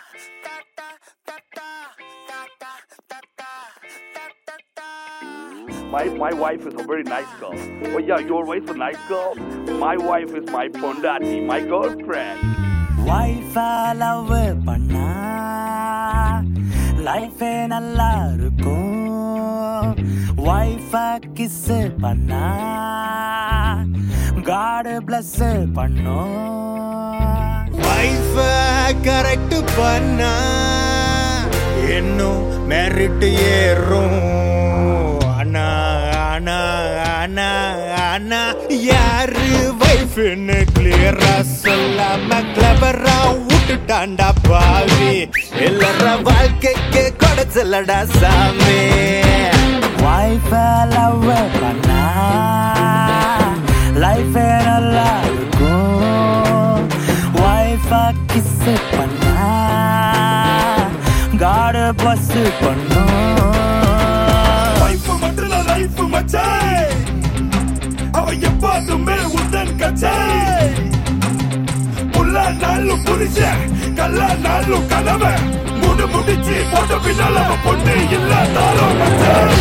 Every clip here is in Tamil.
My my wife is a very nice girl. Oh yeah, your wife is a nice girl. My wife is my pondati, my girlfriend. வைஃபா லவ் பண்ணா லைஃபே நல்லா இருக்கும் வைஃபா கிஸ் பண்ணா காடு பிளஸ் பண்ணும் வைஃப கரெக்ட் பண்ணா இன்னும் மெரிட் ஏறும் அண்ணா அண்ணா அண்ணா அண்ணா யாரு வைஃப்னு கிளியரா சொல்லாம கிளபரா விட்டுட்டாண்டா பாவி எல்லார வாழ்க்கைக்கு கொடைச்சலடா சாமி வைஃபா லவ் பண்ணா லைஃபே நல்லா இருக்கும் வைஃபா கிஸ் பண்ணா காடு பிளஸ் பண்ணும் வைஃப் மட்டும் லைஃப் மச்சாய் அவ எப்போதுமே உந்தன் கச்சாய் புல்லா நாளும் புரிச்ச கல்லா நாளும் கனவை முடு முடிச்சு போட்ட பின்னால் அவ பொண்ணு இல்லாதாலும் மச்சாய்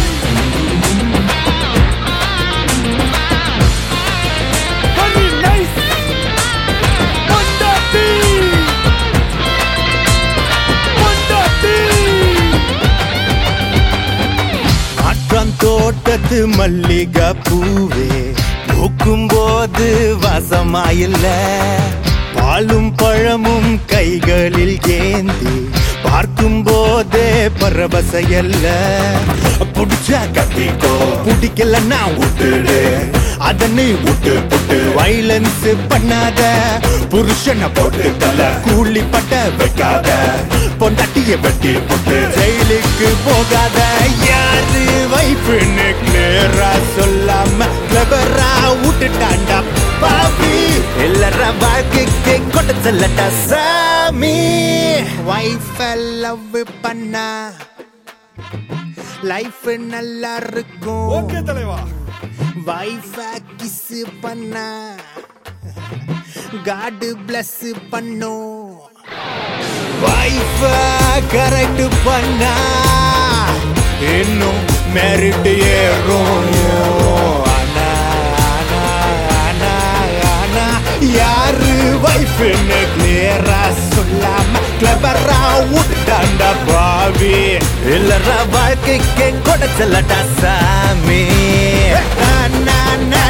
Very nice. பொண்டாட்டி. பொண்டாட்டி. ஆற்றான் தோட்டத்து மல்லிகை பூவே பூக்கும் போது வாசமாயில்ல பாலும் பழமும் கைகளில் ஏந்தி பார்க்கும் போதே பரவசையல்ல புடிச்சா கட்டிக்கோ பிடிக்கலன்னா விட்டுடு அதனை விட்டு புட்டு வைலன்ஸ் பண்ணாத புருஷனை போட்டு தல கூலி பட்ட வைக்காத பொண்டாட்டிய வெட்டி போட்டு ஜெயிலுக்கு போகாத யாரு வைஃப்னு கிளியரா சொல்லாம கிளபரா விட்டுட்டாண்டா பாபி எல்லார வாழ்க்கைக்கு கொட்ட செல்லட்டா சாமி வைஃப் லவ் பண்ணா லைஃப் நல்லா இருக்கும் ஓகே தலைவா வைஃப கிஸ் பண்ணா காடு பிளஸ் பண்ணும் வைஃப கரெக்ட் பண்ணா இன்னும் மெரிட் ஏறும் அண்ணா, அண்ணா, அண்ணா, அண்ணா. யாரு வைஃப்னு கிளியரா சொல்லாம கிளபரா விட்டாண்டா பாவி இல்லற வாழ்க்கைக்கு கொடைச்சலடா சாமி அண்ணா, அண்ணா,